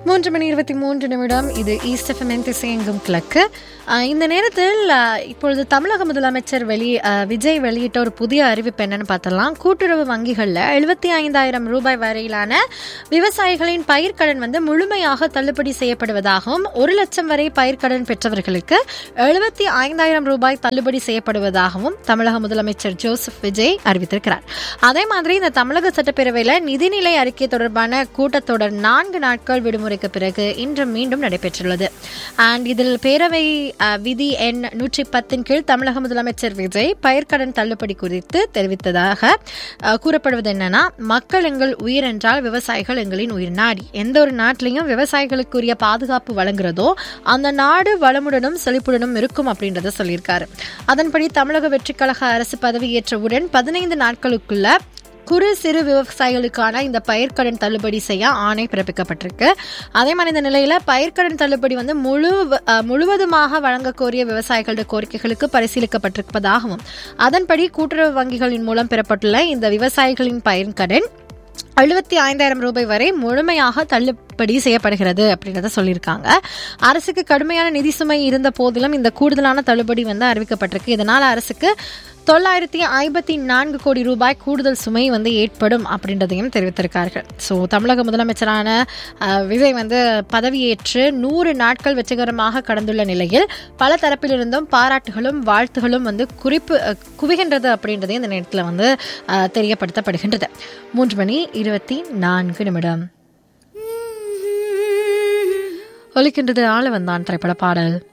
மூன்று மணி இருபத்தி மூன்று நிமிடம் இது ஈஸ்ட் எஃப்எம் திசையெங்கும் கிழக்கு அஹ், இந்த நேரத்தில் அஹ், இப்பொழுது தமிழக முதலமைச்சர் வெளி அஹ், விஜய் வெளியிட்ட ஒரு புதிய அறிவிப்பு என்னன்னு பார்த்தலாம் கூட்டுறவு வங்கிகளில் எழுபத்தி ஐந்தாயிரம் ரூபாய் வரையிலான விவசாயிகளின் பயிர்க்கடன் வந்து முழுமையாக தள்ளுபடி செய்யப்படுவதாகவும் ஒரு லட்சம் வரை பயிர்க்கடன் பெற்றவர்களுக்கு எழுபத்தி ஐந்தாயிரம் ரூபாய் தள்ளுபடி செய்யப்படுவதாகவும் தமிழக முதலமைச்சர் ஜோசப் விஜய் அறிவித்திருக்கிறார் அதே மாதிரி இந்த தமிழக சட்டப்பேரவையில் நிதிநிலை அறிக்கை தொடர்பான கூட்டத்தொடர் நான்கு நாட்கள் விடுமுறைக்கு பிறகு இன்று மீண்டும் நடைபெற்றுள்ளது அண்ட் இதில் பேரவை அஹ், விதி எண் நூற்றி பத்தின் கீழ் தமிழக முதலமைச்சர் விஜய் பயிர்க்கடன் தள்ளுபடி குறித்து தெரிவித்ததாக அஹ், கூறப்படுவது என்னன்னா மக்கள் எங்கள் உயிர் என்றால் விவசாயிகள் எங்களின் உயிர் நாடி எந்த ஒரு நாட்டிலையும் விவசாயிகளுக்குரிய பாதுகாப்பு வழங்குறதோ அந்த நாடு வளமுடனும் செழிப்புடனும் இருக்கும் அப்படின்றத சொல்லியிருக்காரு அதன்படி தமிழக வெற்றிக் கழக அரசு பதவியேற்றவுடன் பதினைந்து நாட்களுக்குள்ள குறு சிறு விவசாயிகளுக்கான இந்த பயிர்க்கடன் தள்ளுபடி செய்ய ஆணை பிறப்பிக்கப்பட்டிருக்கு அதே மாதிரி இந்த நிலையில பயிர்க்கடன் தள்ளுபடி வந்து முழு அஹ், முழுவதுமாக வழங்க கோரிய விவசாயிகளுடைய கோரிக்கைகளுக்கு பரிசீலிக்கப்பட்டிருப்பதாகவும் அதன்படி கூட்டுறவு வங்கிகளின் மூலம் பெறப்பட்டுள்ள இந்த விவசாயிகளின் பயிர்க்கடன் எழுபத்தி ஐந்தாயிரம் ரூபாய் வரை முழுமையாக தள்ளுபடி செய்யப்படுகிறது அப்படின்றத சொல்லியிருக்காங்க அரசுக்கு கடுமையான நிதி சுமை இருந்த போதிலும் இந்த கூடுதலான தள்ளுபடி வந்து அறிவிக்கப்பட்டிருக்கு இதனால் அரசுக்கு தொள்ளாயிரத்தி ஐம்பத்தி நான்கு கோடி ரூபாய் கூடுதல் சுமை வந்து ஏற்படும் அப்படின்றதையும் தெரிவித்திருக்கார்கள் ஸோ தமிழக முதலமைச்சரான அஹ், விஜய் வந்து பதவியேற்று நூறு நாட்கள் வெற்றிகரமாக கடந்துள்ள நிலையில் பல தரப்பிலிருந்தும் பாராட்டுகளும் வாழ்த்துகளும் வந்து குறிப்பு அஹ், குவிகின்றது அப்படின்றதையும் இந்த நேரத்தில் வந்து அஹ், தெரியப்படுத்தப்படுகின்றது மூன்று மணி இருபத்தி நான்கு நிமிடம் ஒலிக்கின்றது ஆள வந்தான் திரைப்பட பாடல்